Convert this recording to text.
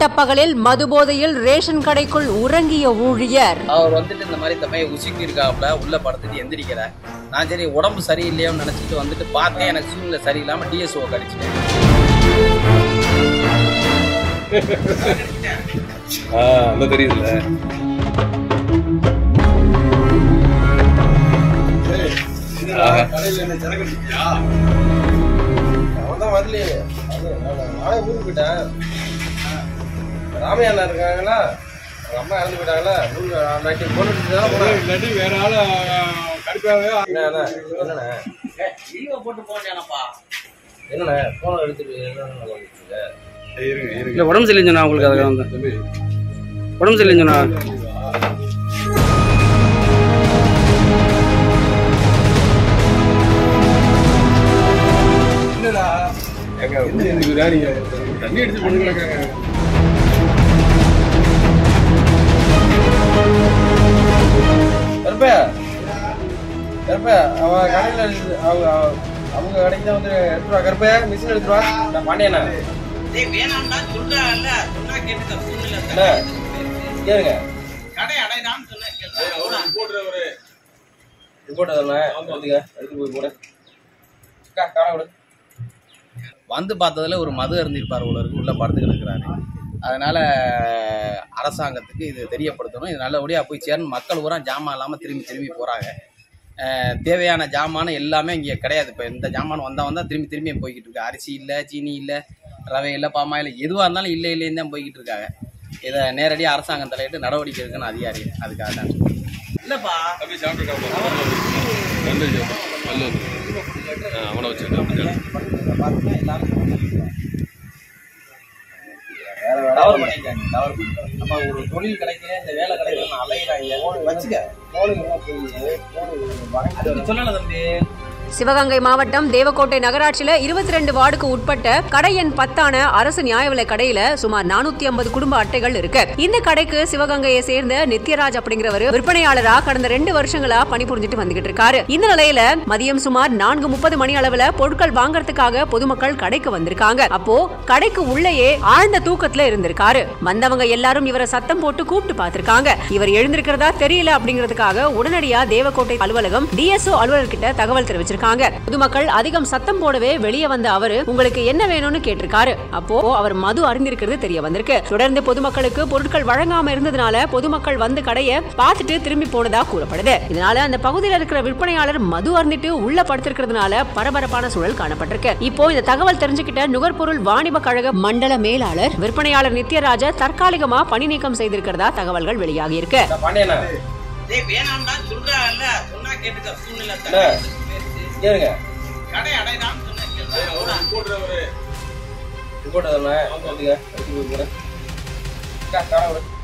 பட்டப்பகலில் மதுபோதையில் ration கடைக்குள் உறங்கிய ஊழியர் அவர் வந்துட்டு இந்த மாதிரி இந்த பையன் உசுக்கி இருக்காப்புல உள்ள படுத்துட்டு எந்திரிக்கல நான் சரி உடம்பு சரியில்லையோன்னு நினைச்சிட்டு வந்துட்டு பார்த்தேன் எனக்கு சூழ்நிலை சரியில்லாம டிஎஸ்ஓ கடிச்சிட்டேன் அந்த தெரியுதுல்ல அவன் தான் வரலையே அது, நான் நானே ஊருக்கு போயிட்டேன் ராமையா அண்ணா இருக்காங்களா அவங்க அம்மா இறந்து போயிட்டாங்களா ஊருக்கு நைட்டு போன் அடிச்சுட்டு தான் போனேன் இல்லாட்டி வேற ஆள கடுப்பாவே என்ன அண்ணா, என்னண்ணே லீவை போட்டு போனேனப்பா என்னண்ணே போன் எடுத்துட்டு என்னண்ணே வந்துட்டு இருக்க? இருங்க இருங்க இல்ல உடம்பு சரியில்லைன்னு சொன்னா உங்களுக்கு அதுக்கு வந்து தம்பி உடம்பு சரியில்லைன்னு சொன்னா என்னடா எங்க என்ன இருக்குதா நீங்க தண்ணி அடிச்சு பொண்ணு கிடக்காங்க கருப்பையா கருப்பையா அவன் கடையில் இருந்து- அவங்க அவங்க கடைக்கு தான் வந்து எடுத்துருவா கருப்பையா மிஷின் எடுத்துருவா நான் பாண்டியண்ணா டேய் வேணாம்டா சொல்றாங்கல்ல சொன்னா கேட்டுக்க சூழ்நிலை என்ன கேளுங்க கடை அடைடான்னு சொன்னா கேள்றா போடுற ஒரு ரிப்போர்ட் அதெல்லாம் எடுத்துக்க எடுத்து போய் போட அக்கா காண விடு வந்து பார்த்ததுல ஒரு மது அருந்திருப்பார் உள்ள இருக்கு உள்ள படுத்து கிடக்குறாரு அதனால அரசாங்கத்துக்கு இது தெரியப்படுத்தணும் இது நல்லபடியாக போய் சேரணும் மக்கள் பூரா ஜாமான் இல்லாமல் திரும்பி திரும்பி போகிறாங்க தேவையான ஜாமான் எல்லாமே இங்கே கிடையாது இப்போ இந்த ஜாமான் வந்தால் வந்தால் திரும்பி திரும்பி போய்கிட்டு இருக்கு அரிசி இல்லை சீனி இல்லை ரவை இல்லை பாமாயில் எதுவாக இருந்தாலும் இல்லை இல்லைன்னு தான் போய்கிட்டு இருக்காங்க இதை நேரடியாக அரசாங்கம் தலையிட்டு நடவடிக்கை எடுக்கணும் அதிகாரி அதுக்காக தான் இல்லைப்பா தம்பி சாப்பிட்டு நல்லது நல்லது அவனை வச்சுருக்கேன் தவறு பண்ணிருக்காங்க தவறு பண்ணிருக்காங்க. நம்ம ஒரு தொழில் கிடைக்கல இந்த வேலை கிடைக்கல அலையிறாங்க வச்சுக்க அதுக்கு சொல்லல தம்பி சிவகங்கை மாவட்டம் தேவக்கோட்டை நகராட்சியில இருபத்தி ரெண்டு வார்டுக்கு உட்பட்ட கடை எண் பத்தான அரசு நியாய விலை கடையில சுமார் நானூத்தி ஐம்பது குடும்ப அட்டைகள் இருக்கு இந்த கடைக்கு சிவகங்கையை சேர்ந்த நித்யராஜ் அப்படிங்கிறவர் விற்பனையாளரா கடந்த ரெண்டு வருஷங்களா பணிபுரிஞ்சிட்டு வந்துகிட்டு இருக்காரு இந்த நிலையில மதியம் சுமார் நான்கு முப்பது மணி அளவுல பொருட்கள் வாங்குறதுக்காக பொதுமக்கள் கடைக்கு வந்திருக்காங்க அப்போ கடைக்கு உள்ளேயே ஆழ்ந்த தூக்கத்துல இருந்திருக்காரு வந்தவங்க எல்லாரும் இவரை சத்தம் போட்டு கூப்பிட்டு பார்த்திருக்காங்க இவர் எழுந்திருக்கிறதா தெரியல அப்படிங்கிறதுக்காக உடனடியா தேவக்கோட்டை அலுவலகம் டிஎஸ்ஓ அலுவலர்கிட்ட தகவல் தெரிவிச்சிருக்காங்க பொதுமக்கள் அதிகம் சத்தம் போடவே வெளியே வந்த அவரு உங்களுக்கு என்ன வேணும்னு கேட்டிருக்காரு அப்போ அவர் மது அறிந்திருக்கிறது தெரிய வந்திருக்கு தொடர்ந்து பொதுமக்களுக்கு பொருட்கள் வழங்காம இருந்ததுனால பொதுமக்கள் வந்து கடையை பார்த்துட்டு திரும்பி போனதா கூறப்படுது இதனால அந்த பகுதியில் இருக்கிற விற்பனையாளர் மது அருந்திட்டு உள்ள படுத்திருக்கிறதுனால பரபரப்பான சூழல் காணப்பட்டிருக்கு இப்போ இந்த தகவல் தெரிஞ்சுக்கிட்ட நுகர்பொருள் வாணிப கழக மண்டல மேலாளர் விற்பனையாளர் நித்யராஜ தற்காலிகமா பணி நீக்கம் செய்திருக்கிறதா தகவல்கள் வெளியாகி இருக்கு நான் பாண்டியண்ணா டேய் வேணாம்டா சொல்றாங்கல்ல சொன்னா கேட்டுக்க சூழ்நிலை என்ன கேளுங்க கடை அடைடான்னு சொன்னா கேள்றா போடுற ஒரு ரிப்போர்ட் அதெல்லாம் எடுத்துக்க எடுத்து போய் போட அக்கா காண விடு